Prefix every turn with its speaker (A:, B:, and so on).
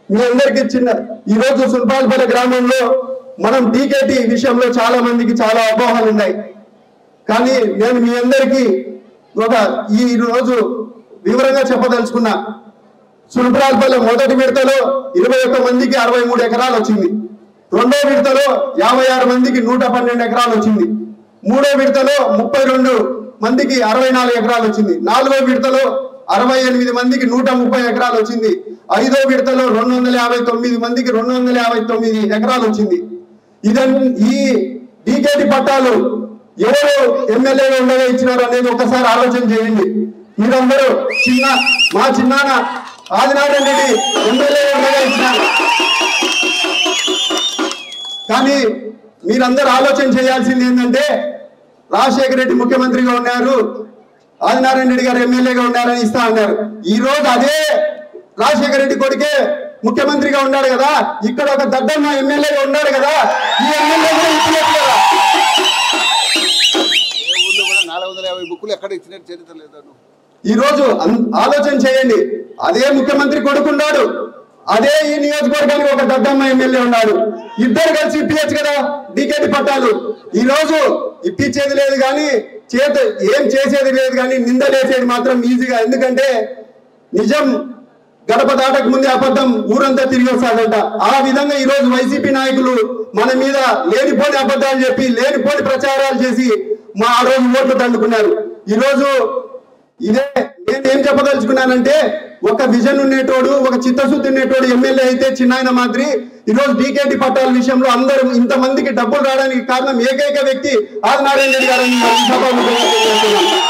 A: మీ అందరికి చిన్న ఈ రోజు సుల్పాల్పల్లి గ్రామంలో మనం టీకేటీ విషయంలో చాలా మందికి చాలా అపోహలు ఉన్నాయి కానీ నేను మీ అందరికీ ఒక ఈ రోజు వివరంగా చెప్పదలుచుకున్నా సుల్పురాల్పల్లి మొదటి విడతలో ఇరవై ఒక్క మందికి అరవై మూడు ఎకరాలు వచ్చింది రెండో విడతలో యాభై ఆరు మందికి నూట పన్నెండు ఎకరాలు వచ్చింది మూడో విడతలో ముప్పై రెండు మందికి అరవై నాలుగు ఎకరాలు వచ్చింది నాలుగో విడతలో అరవై ఎనిమిది మందికి నూట ముప్పై ఎకరాలు వచ్చింది ఐదో విడతలో రెండు వందల యాభై తొమ్మిది మందికి రెండు వందల యాభై తొమ్మిది ఎకరాలు వచ్చింది ఇదన్ ఈ డీకేటి పట్టాలు ఎవరు ఎమ్మెల్యేగా ఉండగా ఇచ్చినారు అనేది ఒకసారి ఆలోచన చేయండి మీరందరూ చిన్న మా చిన్నాన్న ఆదినారాయణ రెడ్డి ఎమ్మెల్యేగా ఉండగా ఇచ్చినారు కానీ మీరందరూ ఆలోచన చేయాల్సింది ఏంటంటే రాజశేఖర రెడ్డి ముఖ్యమంత్రిగా ఉన్నారు ఆదినారాయణ రెడ్డి గారు ఎమ్మెల్యేగా ఉన్నారని ఇస్తా అన్నారు ఈ రోజు అదే రాజశేఖర రెడ్డి కొడుకే ముఖ్యమంత్రిగా ఉన్నాడు కదా ఇక్కడ ఒక దద్దన్న ఎమ్మెల్యేగా ఉన్నాడు కదా ఈ ఎమ్మెల్యే కూడా ఇచ్చినట్టు కదా
B: ఏ ఊర్లో కూడా నాలుగు వందల యాభై బుక్కులు ఎక్కడ ఇచ్చినట్టు చరిత్ర లేదా నువ్వు
A: ఈ రోజు అన్- ఆలోచన చేయండి అదే ముఖ్యమంత్రి కొడుకున్నాడు అదే ఈ నియోజకవర్గానికి ఒక దద్దమ్మ ఎమ్మెల్యే ఉన్నాడు ఇద్దరు కలిసి ఇప్పించచ్చు కదా డీకేటి పట్టాలు ఈ రోజు ఇప్పించేది లేదు కానీ చేత ఏం చేసేది లేదు కానీ నిందలేసేది మాత్రం ఈజీగా ఎందుకంటే నిజం గడప దాటక ముందే అబద్ధం ఊరంతా తిరిగి వస్తాడంట ఆ విధంగా ఈ రోజు వైసీపీ నాయకులు మన మీద లేనిపోని అబద్ధాలు చెప్పి లేనిపోని ప్రచారాలు చేసి మా ఆ రోజు ఓట్లు దండుకున్నారు ఈ రోజు ఇదే నేను ఏం చెప్పదలుచుకున్నానంటే ఒక విజన్ ఉండేటోడు ఒక చిత్తశుద్ధి ఉండేటోడు ఎమ్మెల్యే అయితే చిన్నాయన మాదిరి ఈ రోజు డీకేటీ పట్టాల విషయంలో అందరూ ఇంతమందికి డబ్బులు రావడానికి కారణం ఏకైక వ్యక్తి ఆదినారాయణ రెడ్డి గారని ఈ సభాముఖంగా తెలియజేస్తున్నాను.